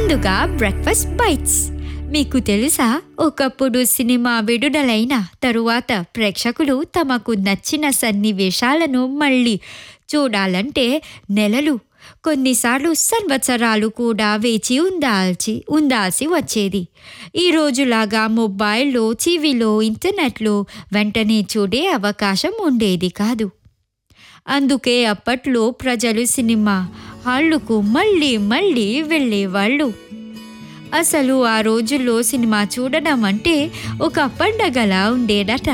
ముందుగా breakfast bytes మీకు తెలుసా ఒకప్పుడు సినిమా విడుదలైన తరువాత ప్రేక్షకులు తమకు నచ్చిన సన్నివేశాలను మళ్ళీ చూడాలంటే నెలలు కొన్నిసార్లు సంవత్సరాలు కూడా వేచి ఉండాల్సి ఉండాల్సి వచ్చేది ఈ రోజులాగా మొబైల్లో టీవీలో ఇంటర్నెట్లో వెంటనే చూడే అవకాశం ఉండేది కాదు అందుకే అప్పట్లో ప్రజలు సినిమా హాళ్ళకు మళ్ళీ మళ్ళీ వెళ్ళేవాళ్ళు అసలు ఆ రోజుల్లో సినిమా చూడడం అంటే ఒక పండగలా ఉండేదట